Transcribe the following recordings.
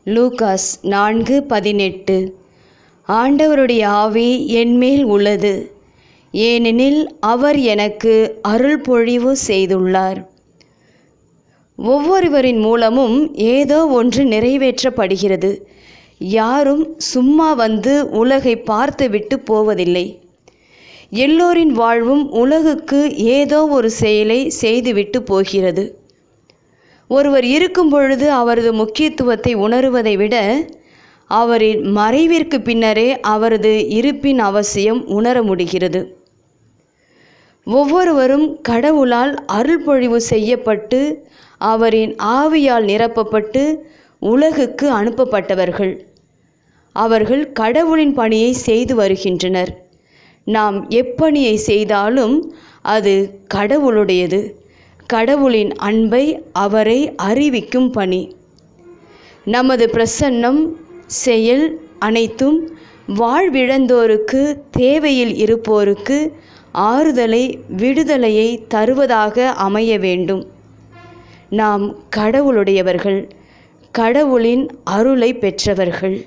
Lucas நான்கு பதினெட்டு ஆண்டவருடைய ஆவி என்மேல் உள்ளது ஏனெனில் அவர் எனக்கு அருள் பொழிவு செய்துள்ளார் ஒவ்வொருவரின் மூலமும் ஏதோ ஒன்று நிறைவேற்றப்படுகிறது யாரும் சும்மா வந்து உலகை பார்த்துவிட்டு போவதில்லை எல்லோரின் வாழ்வும் உலகுக்கு ஏதோ ஒரு செயலை செய்துவிட்டு போகிறது ஒருவர் இருக்கும் பொழுது அவரது முக்கியத்துவத்தை உணருவதை விட அவரின் மறைவிற்கு பின்னரே அவரது இருப்பின் அவசியம் உணர முடிகிறது ஒவ்வொருவரும் கடவுளால் அருள்பொழிவு செய்யப்பட்டு அவரின் ஆவியால் நிரப்பப்பட்டு உலகுக்கு அனுப்பப்பட்டவர்கள் அவர்கள் கடவுளின் பணியை செய்து வருகின்றனர் நாம் எப்பணியை செய்தாலும் அது கடவுளுடையது கடவுளின் அன்பை அவரை அறிவிக்கும் பணி நமது பிரசன்னம் செயல் அனைத்தும் வாழ்விழந்தோருக்கு தேவையில் இருப்போருக்கு ஆறுதலை விடுதலையை தருவதாக அமைய வேண்டும் நாம் கடவுளுடையவர்கள் கடவுளின் அருளை பெற்றவர்கள்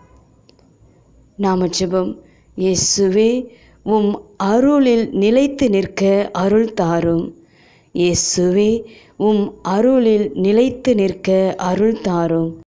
நாம ஜெபம் இயேசுவே உம் அருளில் நிலைத்து நிற்க அருள் தாரும் இயேசுவே உம் அருளில் நிலைத்து நிற்க அருள் தாரும்